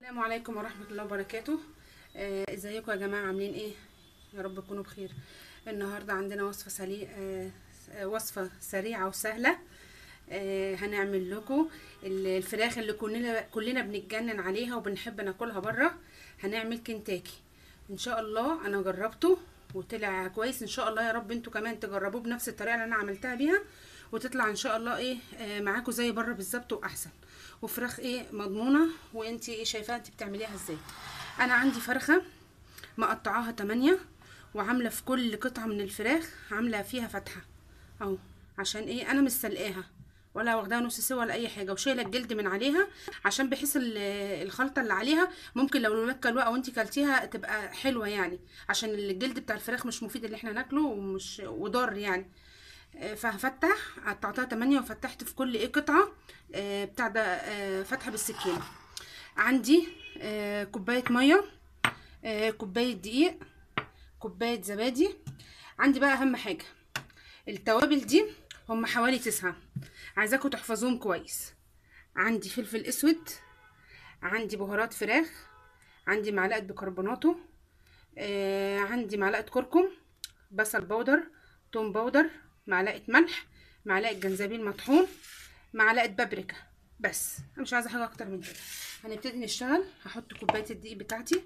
السلام عليكم ورحمة الله وبركاته آه، ازيكم يا جماعة عاملين ايه يا رب تكونوا بخير النهاردة عندنا وصفة سلي... آه، آه، وصفة سريعة وسهلة آه، هنعمل لكم ال- الفراخ اللي كلنا كلنا بنتجنن عليها وبنحب ناكلها بره هنعمل كنتاكي ان شاء الله انا جربته وطلع كويس ان شاء الله يا رب انتوا كمان تجربوه بنفس الطريقة اللي انا عملتها بيها وتطلع ان شاء الله ايه آه، معاكم زي بره بالظبط واحسن وفراخ ايه مضمونه وانتي ايه شايفاها انت بتعمليها ازاي انا عندي فرخه مقطعاها تمانية وعامله في كل قطعه من الفراخ عامله فيها فتحه اهو عشان ايه انا مش سلقاها ولا واخداها نص سوا ولا اي حاجه وشايله الجلد من عليها عشان بحيث ال- الخلطه اللي عليها ممكن لو الولاد كلوها او انت كلتيها تبقى حلوه يعني عشان الجلد بتاع الفراخ مش مفيد اللي احنا ناكله ومش وضار يعني آه، فهفتح قطعتها تمانية وفتحت في كل ايه قطعة آه، بتاع ده آه، فتحة بالسكينة عندي آه، كوباية مية آه، كوباية دقيق كوباية زبادي عندي بقى اهم حاجة التوابل دي هم حوالي تسعة عايزاكم تحفظوهم كويس عندي فلفل اسود عندي بهارات فراخ عندي معلقة بيكربوناتو آه، عندي معلقة كركم بصل بودر توم بودر معلقة ملح معلقة جنزبيل مطحون معلقة بابريكا بس انا مش عايزة حاجة اكتر من كده هنبتدي نشتغل هحط كوباية الدقيق بتاعتي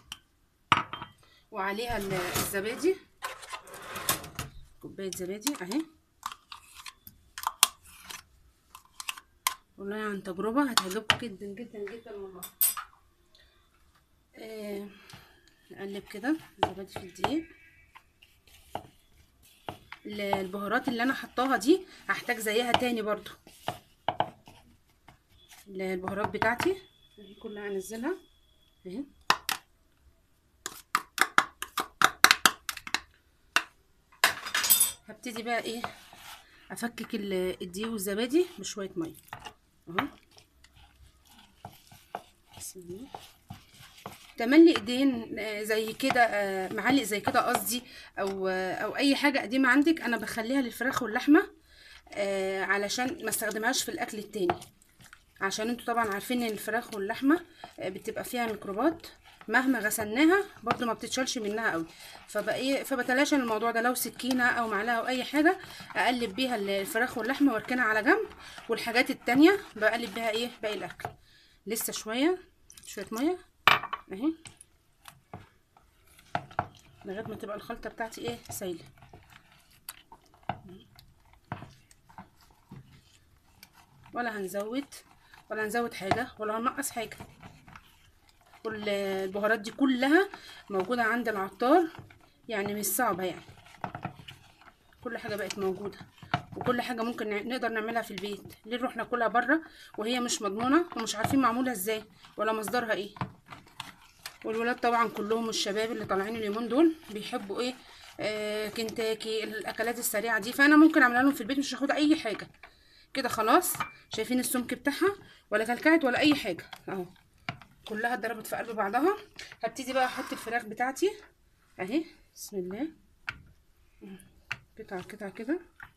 وعليها ال- الزبادي كوباية زبادي اهي والله عن تجربة هتعجبكم جدا جدا جدا والله آه، نقلب كده الزبادي في الدقيق ال- البهارات اللي انا حطاها دي هحتاج زيها تاني برضو ال- البهارات بتاعتي اهي كلها هنزلها اهي هبتدي بقى ايه افكك ال- الدقيق والزبادي بشويه ميه اهو بسم الله تملي ايدين آه، زي كده آه، معالق زي كده قصدي او آه، او اي حاجه قديمه عندك انا بخليها للفراخ واللحمه آه، علشان ما استخدمهاش في الاكل التاني عشان انتوا طبعا عارفين ان الفراخ واللحمه آه، بتبقى فيها ميكروبات مهما غسلناها برضو ما بتتشالش منها قوي فبقى ايه فبتلاشى الموضوع ده لو سكينه او معلقه او اي حاجه اقلب بيها الفراخ واللحمه واركنها على جنب والحاجات التانية بقلب بيها ايه باقي الاكل لسه شويه شويه ميه اهي لغايه ما تبقى الخلطه بتاعتي ايه سايله ولا هنزود ولا هنزود حاجه ولا هنقص حاجه كل البهارات دي كلها موجوده عند العطار يعني مش صعبه يعني كل حاجه بقت موجوده وكل حاجه ممكن نع- نقدر نعملها في البيت ليه نروح ناكلها بره وهي مش مضمونه ومش عارفين معموله ازاي ولا مصدرها ايه والولاد طبعا كلهم الشباب اللي طالعين اليومين دول بيحبوا ايه آه كنتاكي الاكلات السريعه دي فانا ممكن اعملها لهم في البيت مش هاخد اي حاجه كده خلاص شايفين السمك بتاعها ولا كلكعت ولا اي حاجه اهو كلها اتضربت في قلب بعضها هبتدي بقى احط الفراخ بتاعتي اهي بسم الله قطعه قطعه كده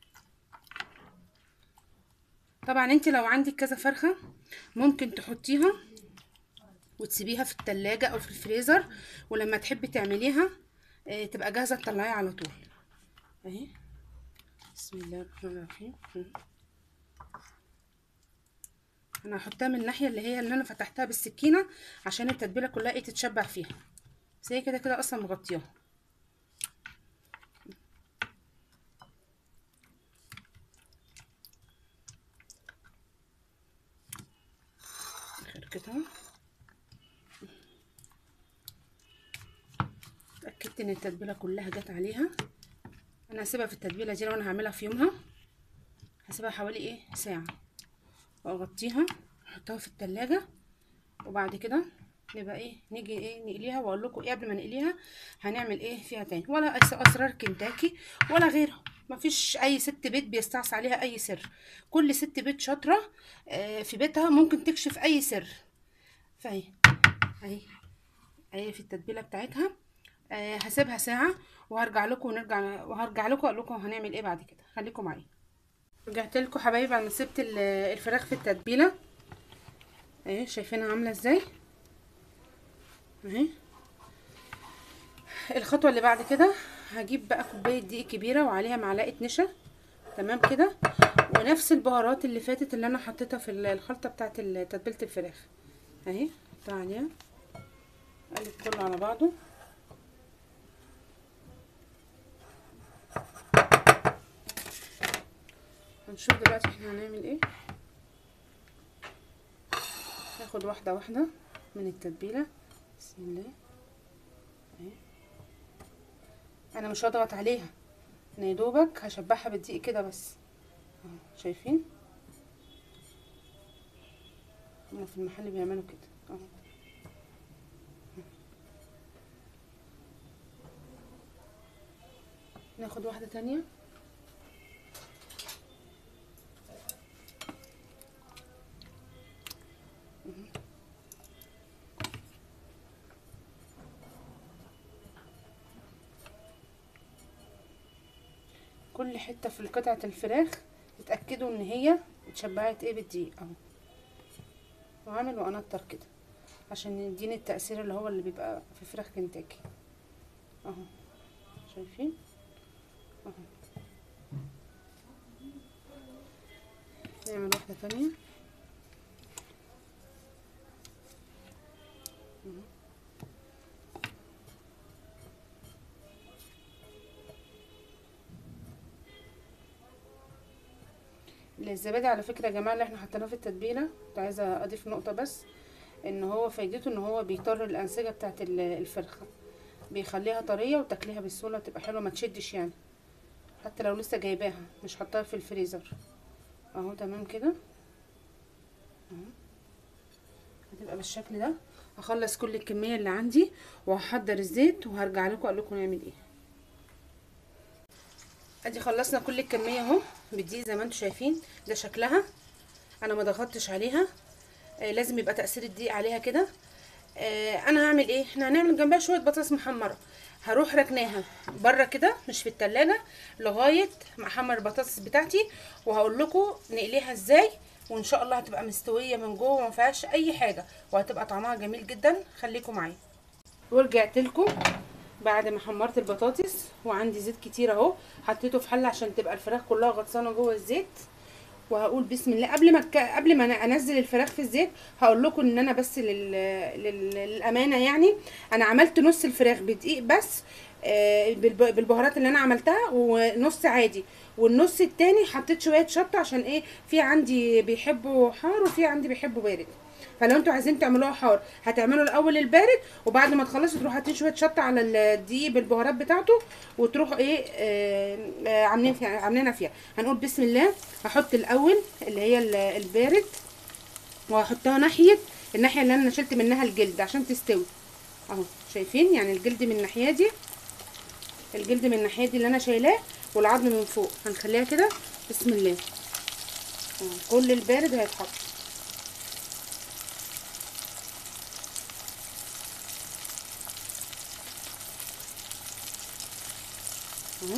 طبعا انت لو عندك كذا فرخه ممكن تحطيها وتسيبيها في التلاجة او في الفريزر ولما تحبي تعمليها آه، تبقى جاهزة تطلعيها على طول اهي بسم الله الرحمن الرحيم مم. انا هحطها من الناحية اللي هي اللي انا فتحتها بالسكينة عشان التتبيلة كلها ايه تتشبع فيها بس هي كده كده اصلا مغطياها خرجتها اتاكدت ان التتبيله كلها جت عليها انا هسيبها في التتبيله دي لو انا هعملها في يومها هسيبها حوالي ايه ساعه واغطيها احطها في التلاجة وبعد كده نبقى ايه نيجي ايه نقليها واقول لكم ايه قبل ما نقليها هنعمل ايه فيها تاني ولا أس- اسرار كنتاكي ولا غيره مفيش اي ست بيت بيستعصى عليها اي سر كل ست بيت شاطره آه، في بيتها ممكن تكشف اي سر فاهي اهي اهي في التتبيله بتاعتها آه هسيبها ساعه وهرجع لكم ونرجع وهرجع لكم اقول لكم هنعمل ايه بعد كده خليكم معايا رجعت لكم حبايبي بعد ما سبت ال- الفراخ في التتبيله اهي شايفينها عامله ازاي اهي الخطوه اللي بعد كده هجيب بقى كوبايه دقيق كبيره وعليها معلقه نشا تمام كده ونفس البهارات اللي فاتت اللي انا حطيتها في الخلطه بتاعه تتبيله الفراخ اهي حطها عليها اقلب كله على بعضه هنشوف دلوقتي احنا هنعمل ايه ناخد واحده واحده من التتبيله بسم الله اهي انا مش هضغط عليها انا يدوبك هشبعها بالدقيق كده بس اهو شايفين هما في المحل بيعملوا كده اهو ناخد واحده تانية كل حته في قطعه الفراخ اتاكدوا ان هي اتشبعت ايه بالدقيق اهو واعمل وانطر كده عشان يديني التاثير اللي هو اللي بيبقى في فراخ كنتاكي اهو شايفين اهو نعمل واحده تانية الزبادي على فكره يا جماعه اللي احنا حطيناه في التتبيله كنت عايزه اضيف نقطه بس ان هو فايدته ان هو بيطر الانسجه بتاعه الفرخه بيخليها طريه وتاكليها بسهوله تبقى حلوه ما تشدش يعني حتى لو لسه جايباها مش حطاها في الفريزر اهو تمام كده اهو هتبقى بالشكل ده هخلص كل الكميه اللي عندي وهحضر الزيت وهرجع لكم اقول لكم نعمل ايه ادي خلصنا كل الكميه اهو بالدقيق زي ما انتم شايفين ده شكلها انا ما ضغطتش عليها آه لازم يبقى تاثير الدقيق عليها كده آه انا هعمل ايه احنا هنعمل جنبها شويه بطاطس محمره هروح ركناها بره كده مش في التلاجة لغايه ما احمر البطاطس بتاعتي وهقول لكم نقليها ازاي وان شاء الله هتبقى مستويه من جوه وما فيهاش اي حاجه وهتبقى طعمها جميل جدا خليكم معايا ورجعت لكم بعد ما حمرت البطاطس وعندي زيت كتير اهو حطيته في حله عشان تبقى الفراخ كلها غطسانه جوه الزيت وهقول بسم الله قبل ما ك... قبل ما انزل الفراخ في الزيت هقول لكم ان انا بس لل... لل... للامانه يعني انا عملت نص الفراخ بدقيق بس آه بالب... بالبهارات اللي انا عملتها ونص عادي والنص التاني حطيت شويه شطه عشان ايه في عندي بيحبوا حار وفي عندي بيحبوا بارد فلو انتوا عايزين تعملوها حار هتعملوا الاول البارد وبعد ما تخلصوا تروحوا حاطين شويه شطه على الدقيق بالبهارات بتاعته وتروحوا ايه آه آه عاملين فيها عاملينها فيها هنقول بسم الله هحط الاول اللي هي البارد وهحطها ناحيه الناحيه اللي انا شلت منها الجلد عشان تستوي اهو شايفين يعني الجلد من الناحيه دي الجلد من الناحيه دي اللي انا شايلاه والعظم من فوق هنخليها كده بسم الله كل البارد هيتحط اهو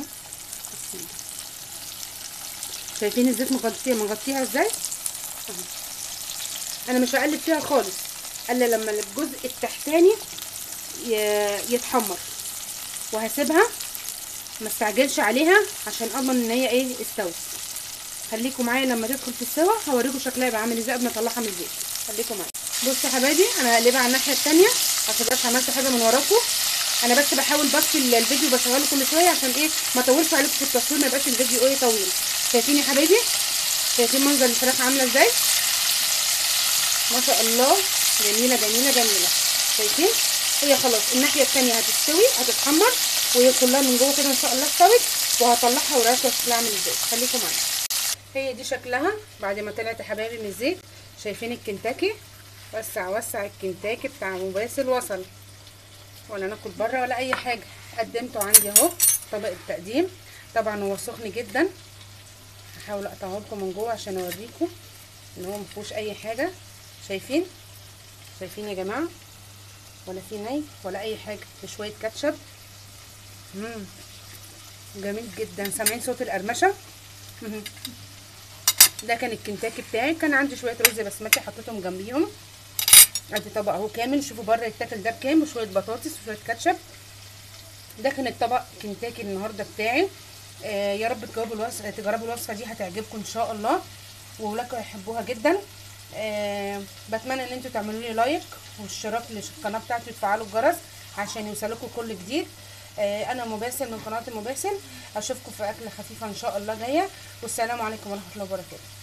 شايفين الزيت مغطيه مغطيها ازاي اهو انا مش هقلب فيها خالص الا لما الجزء التحتاني يتحمر وهسيبها ما استعجلش عليها عشان اضمن ان هي ايه استوت خليكم معايا لما تدخل في السوا هوريكم شكلها يبقى عامل ازاي قبل ما اطلعها من الزيت خليكم معايا بصوا يا حبايبي انا هقلبها على الناحيه الثانيه عشان مبقاش عملت حاجه من وراكم انا بس بحاول بطفي الفيديو بشغله كل شويه عشان ايه ما اطولش عليكم في التصوير ما يبقاش الفيديو ايه طويل شايفين يا حبايبي شايفين منظر الفراخ عامله ازاي ما شاء الله جميله جميله جميله شايفين هي خلاص الناحيه الثانيه هتستوي هتتحمر وهي كلها من جوه كده ان شاء الله استوت وهطلعها وراكم شكلها عامل ازاي خليكم معايا هي دي شكلها بعد ما طلعت يا حبايبي من الزيت شايفين الكنتاكي وسع وسع الكنتاكي بتاع مباسل وصل ولا ناكل بره ولا اي حاجه قدمته عندي اهو طبق التقديم طبعا هو سخن جدا هحاول اقطعه لكم من جوه عشان اوريكم ان هو مفيهوش اي حاجه شايفين شايفين يا جماعه ولا في ني ولا اي حاجه بشويه كاتشب مم. جميل جدا سامعين صوت القرمشه ده كان الكنتاكي بتاعي كان عندي شويه رز بسمتي حطيتهم جنبيهم ادي طبق اهو كامل شوفوا بره يتاكل ده بكام وشويه بطاطس وشويه كاتشب ده كان الطبق كنتاكي النهارده بتاعي آه يا رب تجربوا الوصفه تجربوا الوصفه دي هتعجبكم ان شاء الله واولادكم هيحبوها جدا آه بتمنى ان انتوا تعملوا لي لايك واشتراك للقناه بتاعتي وتفعلوا الجرس عشان يوصلكم كل جديد آه انا مباسل من قناه المباسل اشوفكم في اكله خفيفه ان شاء الله جايه والسلام عليكم ورحمه الله وبركاته